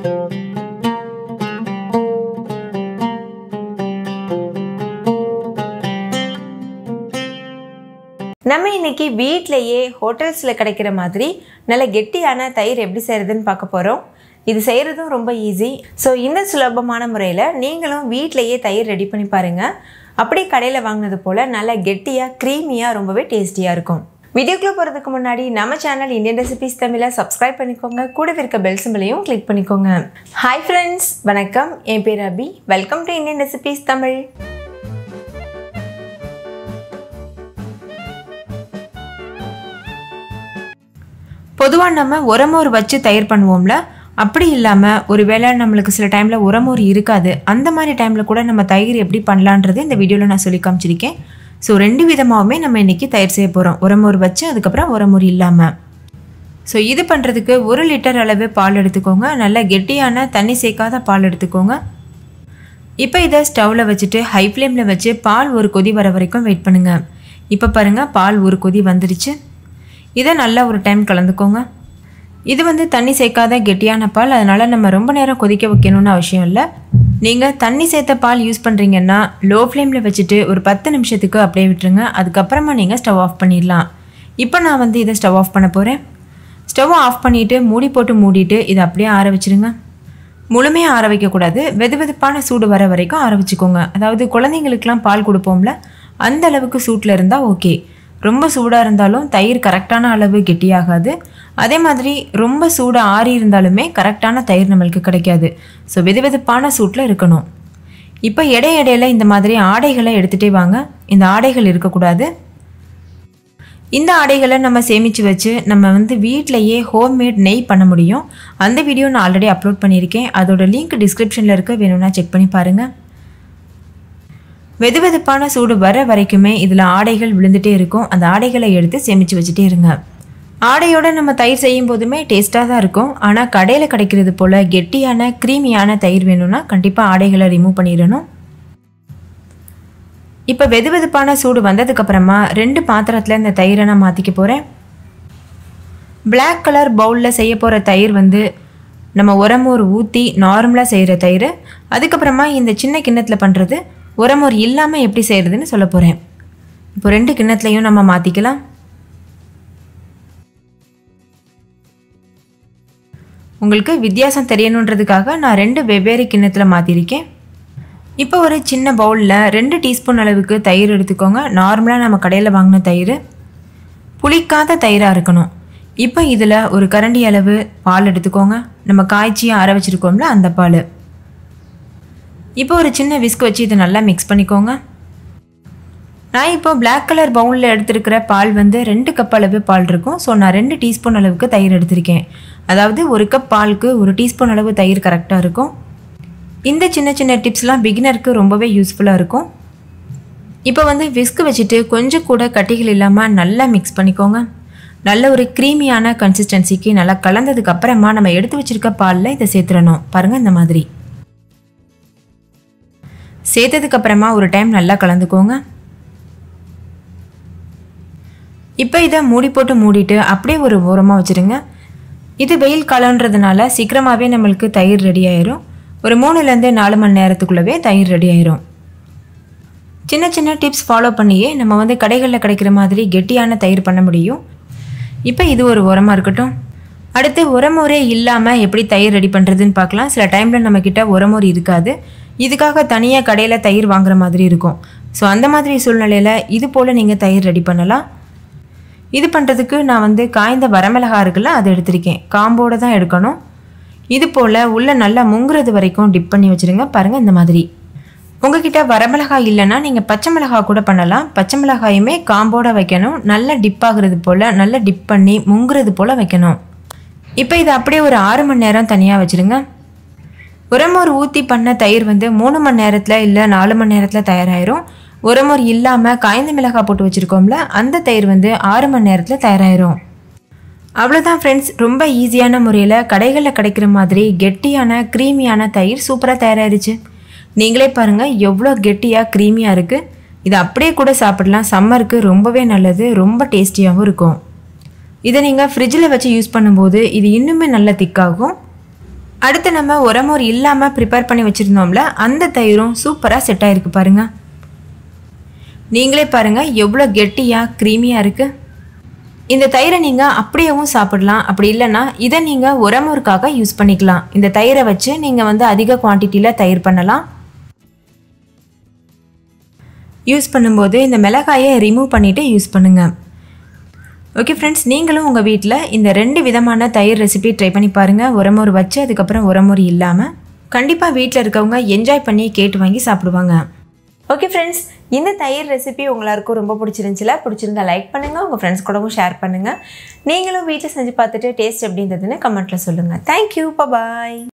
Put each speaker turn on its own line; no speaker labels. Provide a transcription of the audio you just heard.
நம்ம இன்னைக்கு வீட்டிலையே ஹோட்டல்ஸில் கிடைக்கிற மாதிரி நல்ல கெட்டியான தயிர் எப்படி செய்கிறதுன்னு பார்க்க போகிறோம் இது செய்கிறதும் ரொம்ப ஈஸி ஸோ இந்த சுலபமான முறையில் நீங்களும் வீட்டிலையே தயிர் ரெடி பண்ணி பாருங்கள் அப்படியே கடையில் வாங்கினது போல் நல்ல கெட்டியாக க்ரீமியாக ரொம்பவே டேஸ்டியாக இருக்கும் வீடியோக்குள்ளே போகிறதுக்கு முன்னாடி நம்ம சேனல் இந்தியன் ரெசிபிஸ் தமிழை சப்ஸ்கிரைப் பண்ணிக்கோங்க கூடவே இருக்க பெல் சிம்பிளையும் கிளிக் பண்ணிக்கோங்க ஹாய் ஃப்ரெண்ட்ஸ் வணக்கம் என் பேர் Abhi welcome to Indian recipes Tamil பொதுவாக நம்ம உரமோர் வச்சு தயிர் பண்ணுவோம்ல அப்படி இல்லாமல் ஒருவேளை நம்மளுக்கு சில டைமில் உரமோர் இருக்காது அந்த மாதிரி டைமில் கூட நம்ம தயிர் எப்படி பண்ணலான்றது இந்த வீடியோவில் நான் சொல்லி காமிச்சிருக்கேன் ஸோ ரெண்டு விதமாகவுமே நம்ம இன்றைக்கி தயிர் செய்ய போகிறோம் உரமோர் வச்சு அதுக்கப்புறம் உரமோர் இல்லாமல் ஸோ இது பண்ணுறதுக்கு ஒரு லிட்டர் அளவு பால் எடுத்துக்கோங்க நல்ல கெட்டியான தண்ணி சேர்க்காத பால் எடுத்துக்கோங்க இப்போ இதை ஸ்டவ்வில் வச்சுட்டு ஹை ஃப்ளேமில் வச்சு பால் ஒரு கொதி வர வரைக்கும் வெயிட் பண்ணுங்கள் இப்போ பாருங்கள் பால் ஒரு கொதி வந்துருச்சு இதை நல்லா ஒரு டைம் கலந்துக்கோங்க இது வந்து தண்ணி சேர்க்காத கெட்டியான பால் அதனால் நம்ம ரொம்ப நேரம் கொதிக்க வைக்கணும்னு அவசியம் இல்லை நீங்கள் தண்ணி சேர்த்த பால் யூஸ் பண்ணுறீங்கன்னா லோ ஃப்ளேமில் வச்சுட்டு ஒரு பத்து நிமிஷத்துக்கு அப்படியே விட்டுருங்க அதுக்கப்புறமா நீங்கள் ஸ்டவ் ஆஃப் பண்ணிடலாம் இப்போ நான் வந்து இதை ஸ்டவ் ஆஃப் பண்ண போகிறேன் ஸ்டவ் ஆஃப் பண்ணிவிட்டு மூடி போட்டு மூடிட்டு இதை அப்படியே ஆற வச்சுருங்க முழுமையாக ஆற வைக்கக்கூடாது வெது வெதுப்பான சூடு வர வரைக்கும் ஆற வச்சுக்கோங்க அதாவது குழந்தைங்களுக்கெலாம் பால் கொடுப்போம்ல அந்த அளவுக்கு சூட்டில் இருந்தால் ஓகே ரொம்ப சூடாக இருந்தாலும் தயிர் கரெக்டான அளவு கெட்டியாகாது அதே மாதிரி ரொம்ப சூடாக ஆறி இருந்தாலுமே கரெக்டான தயிர் நம்மளுக்கு கிடைக்காது ஸோ வெது வெதுப்பான சூட்டில் இருக்கணும் இப்போ இடை இடையில இந்த மாதிரி ஆடைகளை எடுத்துகிட்டே வாங்க இந்த ஆடைகள் இருக்கக்கூடாது இந்த ஆடைகளை நம்ம சேமித்து வச்சு நம்ம வந்து வீட்டிலையே ஹோம்மேட் நெய் பண்ண முடியும் அந்த வீடியோ நான் ஆல்ரெடி அப்லோட் பண்ணியிருக்கேன் அதோட லிங்க் டிஸ்கிரிப்ஷனில் இருக்க வேணும்னா செக் பண்ணி பாருங்கள் வெது வெதுப்பான சூடு வர வரைக்குமே இதில் ஆடைகள் விழுந்துட்டே இருக்கும் அந்த ஆடைகளை எடுத்து சேமித்து வச்சுட்டே இருங்க ஆடையோட நம்ம தயிர் செய்யும் போதுமே டேஸ்ட்டாக தான் இருக்கும் ஆனால் கடையில் கிடைக்கிறது போல் கெட்டியான க்ரீமியான தயிர் வேணும்னா கண்டிப்பாக ஆடைகளை ரிமூவ் பண்ணிடணும் இப்போ வெது வெதுப்பான சூடு வந்ததுக்கப்புறமா ரெண்டு பாத்திரத்தில் இந்த தயிரை நான் மாற்றிக்க போகிறேன் பிளாக் கலர் பவுலில் செய்ய போகிற தயிர் வந்து நம்ம உரமோர் ஊற்றி நார்மலாக செய்கிற தயிர் அதுக்கப்புறமா இந்த சின்ன கிண்ணத்தில் பண்ணுறது உரமோர் இல்லாமல் எப்படி செய்கிறதுன்னு சொல்ல போகிறேன் இப்போ ரெண்டு கிண்ணத்துலையும் நம்ம மாற்றிக்கலாம் உங்களுக்கு வித்தியாசம் தெரியணுன்றதுக்காக நான் ரெண்டு வெவ்வேறு கிண்ணத்தில் மாற்றிருக்கேன் இப்போ ஒரு சின்ன பவுலில் ரெண்டு டீஸ்பூன் அளவுக்கு தயிர் எடுத்துக்கோங்க நார்மலாக நம்ம கடையில் வாங்கின தயிர் புளிக்காத தயிராக இருக்கணும் இப்போ இதில் ஒரு கரண்டி அளவு பால் எடுத்துக்கோங்க நம்ம காய்ச்சி அரை வச்சுருக்கோம்ல அந்த பால் இப்போ ஒரு சின்ன விஸ்க் வச்சு இதை நல்லா மிக்ஸ் பண்ணிக்கோங்க நான் இப்போ பிளாக் கலர் பவுலில் எடுத்துருக்கிற பால் வந்து ரெண்டு கப் அளவு பால் இருக்கும் ஸோ நான் ரெண்டு டீஸ்பூன் அளவுக்கு தயிர் எடுத்திருக்கேன் அதாவது ஒரு கப் பாலுக்கு ஒரு டீஸ்பூன் அளவு தயிர் கரெக்டாக இருக்கும் இந்த சின்ன சின்ன டிப்ஸ்லாம் பிகினருக்கு ரொம்பவே யூஸ்ஃபுல்லாக இருக்கும் இப்போ வந்து விஸ்க் வச்சுட்டு கொஞ்சம் கூட கட்டிகள் இல்லாமல் நல்லா மிக்ஸ் பண்ணிக்கோங்க நல்ல ஒரு க்ரீமியான கன்சிஸ்டன்சிக்கு நல்லா கலந்ததுக்கு அப்புறமா நம்ம எடுத்து வச்சுருக்க பாலில் இதை சேர்த்துடணும் பாருங்கள் இந்த மாதிரி சேர்த்ததுக்கு அப்புறமா ஒரு டைம் நல்லா கலந்துக்கோங்க இப்போ இதை மூடி போட்டு மூடிட்டு அப்படியே ஒரு ஓரமாக வச்சுருங்க இது வெயில் காலன்றதுனால சீக்கிரமாகவே நம்மளுக்கு தயிர் ரெடி ஆயிரும் ஒரு மூணுலேருந்து நாலு மணி நேரத்துக்குள்ளவே தயிர் ரெடி ஆயிரும் சின்ன சின்ன டிப்ஸ் ஃபாலோ பண்ணியே நம்ம வந்து கடைகளில் கிடைக்கிற மாதிரி கெட்டியான தயிர் பண்ண முடியும் இப்போ இது ஒரு உரமாக இருக்கட்டும் அடுத்து உரமுறை இல்லாமல் எப்படி தயிர் ரெடி பண்ணுறதுன்னு பார்க்கலாம் சில டைமில் நம்மக்கிட்ட உரமுறை இருக்காது இதுக்காக தனியாக கடையில் தயிர் வாங்குற மாதிரி இருக்கும் ஸோ அந்த மாதிரி சூழ்நிலையில் இது போல் நீங்கள் தயிர் ரெடி பண்ணலாம் இது பண்ணுறதுக்கு நான் வந்து காய்ந்த வரமிளகா இருக்குல்ல அதை எடுத்திருக்கேன் காம்போடு தான் எடுக்கணும் இது போல் உள்ளே நல்லா முங்குறது வரைக்கும் டிப் பண்ணி வச்சுருங்க பாருங்கள் இந்த மாதிரி உங்ககிட்ட வரமிளகாய் இல்லைன்னா நீங்கள் பச்சை மிளகாய் கூட பண்ணலாம் பச்சை மிளகாயுமே காம்போட வைக்கணும் நல்லா டிப் ஆகுறது போல் நல்லா டிப் பண்ணி முங்குறது போல் வைக்கணும் இப்போ இதை அப்படியே ஒரு ஆறு மணி நேரம் தனியாக வச்சுருங்க உரமோர் ஊற்றி பண்ண தயிர் வந்து மூணு மணி நேரத்தில் இல்லை நாலு மணி நேரத்தில் தயாராயிரும் உரமோர் இல்லாமல் காய்ந்த மிளகாய் போட்டு வச்சுருக்கோம்ல அந்த தயிர் வந்து ஆறு மணி நேரத்தில் தயாராயிரும் அவ்வளோதான் ஃப்ரெண்ட்ஸ் ரொம்ப ஈஸியான முறையில் கடைகளில் கிடைக்கிற மாதிரி கெட்டியான க்ரீமியான தயிர் சூப்பராக தயாராகிருச்சு நீங்களே பாருங்கள் எவ்வளோ கெட்டியாக க்ரீமியாக இருக்குது இதை அப்படியே கூட சாப்பிடலாம் சம்மருக்கு ரொம்பவே நல்லது ரொம்ப டேஸ்டியாகவும் இருக்கும் இதை நீங்கள் ஃப்ரிட்ஜில் வச்சு யூஸ் பண்ணும்போது இது இன்னுமே நல்ல திக்காகும் அடுத்து நம்ம உரமோர் இல்லாமல் ப்ரிப்பேர் பண்ணி வச்சுருந்தோம்ல அந்த தயிரும் சூப்பராக செட் ஆகிருக்கு பாருங்கள் நீங்களே பாருங்கள் எவ்வளோ கெட்டியாக க்ரீமியாக இருக்குது இந்த தயிரை நீங்கள் அப்படியேவும் சாப்பிடலாம் அப்படி இல்லைன்னா இதை நீங்கள் உரமோருக்காக யூஸ் பண்ணிக்கலாம் இந்த தயிரை வச்சு நீங்கள் வந்து அதிக குவான்டிட்டியில் தயிர் பண்ணலாம் யூஸ் பண்ணும்போது இந்த மிளகாயை ரிமூவ் பண்ணிவிட்டு யூஸ் பண்ணுங்கள் ஓகே ஃப்ரெண்ட்ஸ் நீங்களும் உங்கள் வீட்டில் இந்த ரெண்டு விதமான தயிர் ரெசிபி ட்ரை பண்ணி பாருங்கள் உரமோர் வச்சு அதுக்கப்புறம் உரமோர் இல்லாமல் கண்டிப்பாக வீட்டில் இருக்கவங்க என்ஜாய் பண்ணி கேட்டு வாங்கி சாப்பிடுவாங்க ஓகே ஃப்ரெண்ட்ஸ் இந்த தயிர் ரெசிபி உங்களுக்கும் ரொம்ப பிடிச்சிருந்துச்சுல பிடிச்சிருந்தா லைக் பண்ணுங்கள் உங்கள் ஃப்ரெண்ட்ஸ் கூடவும் ஷேர் பண்ணுங்கள் நீங்களும் வீட்டில் செஞ்சு பார்த்துட்டு டேஸ்ட் எப்படி இருந்ததுன்னு கமெண்ட்டில் சொல்லுங்கள் தேங்க்யூ பாய்